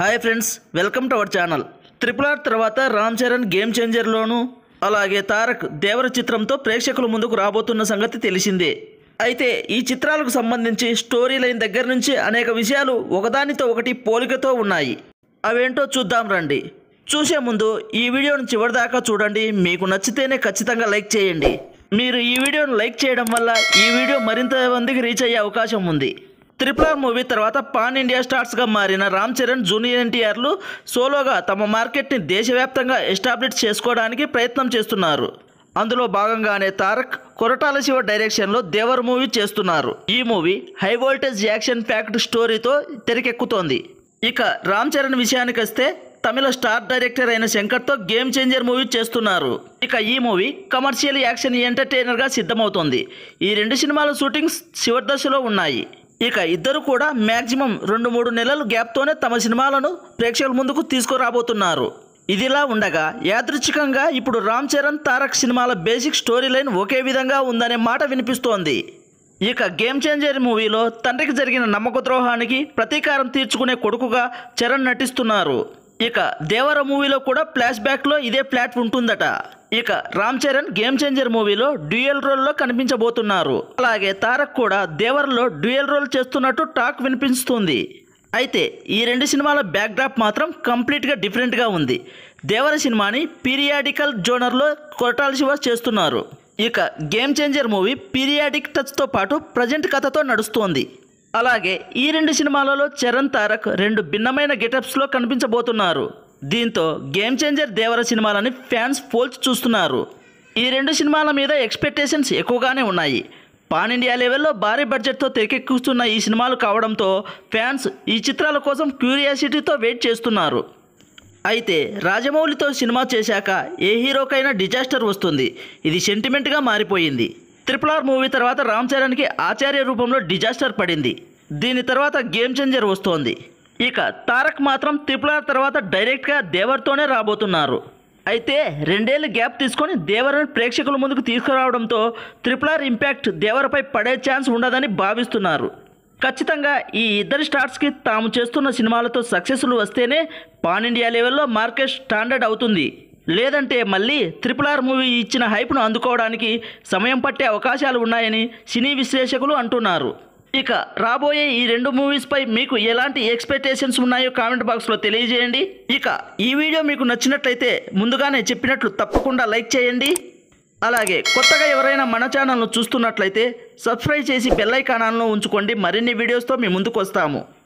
hi friends welcome to our channel triple R తర్వాత Ram Charan game చేంజర్లోను అలాగే తారక్ దేవర చిత్రంతో ప్రేక్షకుల ముందుకు రాబోతున్న సంగతి తెలిసిందే అయితే ఈ చిత్రాలకు సంబంధించి స్టోరీ లైన్ దగ్గర నుంచి అనేక విషయాలు ఒకదానితో ఒకటి పోలికతో ఉన్నాయి అవేంటో చూద్దాం రండి చూసే ముందు ఈ వీడియోను చివరిదాకా చూడండి మీకు నచ్చితేనే ఖచ్చితంగా లైక్ చేయండి మీరు ఈ వీడియోను లైక్ చేయడం వల్ల ఈ వీడియో మరింత మందికి రీచ్ అయ్యే అవకాశం ఉంది త్రిపుల్ ఆర్ మూవీ తర్వాత పాన్ ఇండియా స్టార్స్గా మారిన రామ్ చరణ్ జూనియర్ ఎన్టీఆర్లు సోలోగా తమ మార్కెట్ని దేశవ్యాప్తంగా ఎస్టాబ్లిష్ చేసుకోవడానికి ప్రయత్నం చేస్తున్నారు అందులో భాగంగానే తారక్ కొరటాల శివ డైరెక్షన్లో దేవర్ మూవీ చేస్తున్నారు ఈ movie high voltage action packed స్టోరీతో తెరకెక్కుతోంది ఇక రామ్ చరణ్ విషయానికి వస్తే తమిళ స్టార్ డైరెక్టర్ అయిన శంకర్తో గేమ్ చేంజర్ మూవీ చేస్తున్నారు ఇక ఈ మూవీ కమర్షియల్ యాక్షన్ ఎంటర్టైనర్గా సిద్ధమవుతోంది ఈ రెండు సినిమాల షూటింగ్స్ చివరి దశలో ఉన్నాయి ఇక ఇద్దరు కూడా మ్యాక్సిమం రెండు మూడు నెలలు గ్యాప్తోనే తమ సినిమాలను ప్రేక్షకుల ముందుకు తీసుకురాబోతున్నారు ఇదిలా ఉండగా యాదృచ్ఛికంగా ఇప్పుడు రామ్ చరణ్ తారక్ సినిమాల బేసిక్ స్టోరీ లైన్ ఒకే విధంగా ఉందనే మాట వినిపిస్తోంది ఇక గేమ్ చేంజర్ మూవీలో తండ్రికి జరిగిన నమ్మక ద్రోహానికి ప్రతీకారం తీర్చుకునే కొడుకుగా చరణ్ నటిస్తున్నారు ఇక దేవర మూవీలో కూడా ఫ్లాష్ బ్యాక్లో ఇదే ప్లాట్ ఉంటుందట ఇక రామ్ చరణ్ గేమ్ చేంజర్ మూవీలో డ్యూయల్ రోల్లో కనిపించబోతున్నారు అలాగే తారక్ కూడా దేవరలో డ్యూయల్ రోల్ చేస్తున్నట్టు టాక్ వినిపిస్తుంది అయితే ఈ రెండు సినిమాల బ్యాక్డ్రాప్ మాత్రం కంప్లీట్గా డిఫరెంట్గా ఉంది దేవర సినిమాని పీరియాడికల్ జోనర్లో కొరటాల శివ చేస్తున్నారు ఇక గేమ్ చేంజర్ మూవీ పీరియాడిక్ టచ్తో పాటు ప్రజెంట్ కథతో నడుస్తోంది అలాగే ఈ రెండు సినిమాలలో చరణ్ తారక్ రెండు భిన్నమైన గెటప్స్లో కనిపించబోతున్నారు దీంతో గేమ్ చేంజర్ దేవర సినిమాలని ఫ్యాన్స్ పోల్చి చూస్తున్నారు ఈ రెండు సినిమాల మీద ఎక్స్పెక్టేషన్స్ ఎక్కువగానే ఉన్నాయి పాన్ ఇండియా లెవెల్లో భారీ బడ్జెట్తో తెరకెక్కుతున్న ఈ సినిమాలు కావడంతో ఫ్యాన్స్ ఈ చిత్రాల కోసం క్యూరియాసిటీతో వెయిట్ చేస్తున్నారు అయితే రాజమౌళితో సినిమా చేశాక ఏ హీరోకైనా డిజాస్టర్ వస్తుంది ఇది సెంటిమెంట్గా మారిపోయింది ట్రిపుల్ ఆర్ మూవీ తర్వాత రామ్ చరణ్కి ఆచార్య రూపంలో డిజాస్టర్ పడింది దీని తర్వాత గేమ్ చేంజర్ వస్తోంది ఇక తారక్ మాత్రం ట్రిపుల్ ఆర్ తర్వాత డైరెక్ట్గా దేవర్తోనే రాబోతున్నారు అయితే రెండేళ్ళు గ్యాప్ తీసుకొని దేవరని ప్రేక్షకుల ముందుకు తీసుకురావడంతో ట్రిపుల్ ఆర్ ఇంపాక్ట్ దేవరపై పడే ఛాన్స్ ఉండదని భావిస్తున్నారు ఖచ్చితంగా ఈ ఇద్దరు స్టార్స్కి తాము చేస్తున్న సినిమాలతో సక్సెస్లు వస్తేనే పాన్ ఇండియా లెవెల్లో మార్కెట్ స్టాండర్డ్ అవుతుంది లేదంటే మళ్ళీ ట్రిపుల్ ఆర్ మూవీ ఇచ్చిన హైప్ను అందుకోవడానికి సమయం పట్టే అవకాశాలు ఉన్నాయని సినీ విశ్లేషకులు అంటున్నారు ఇక రాబోయే ఈ రెండు మూవీస్పై మీకు ఎలాంటి ఎక్స్పెక్టేషన్స్ ఉన్నాయో కామెంట్ బాక్స్లో తెలియజేయండి ఇక ఈ వీడియో మీకు నచ్చినట్లయితే ముందుగానే చెప్పినట్లు తప్పకుండా లైక్ చేయండి అలాగే కొత్తగా ఎవరైనా మన ఛానల్ను చూస్తున్నట్లయితే సబ్స్క్రైబ్ చేసి బెల్ ఐకానాలను ఉంచుకోండి మరిన్ని వీడియోస్తో మీ ముందుకు వస్తాము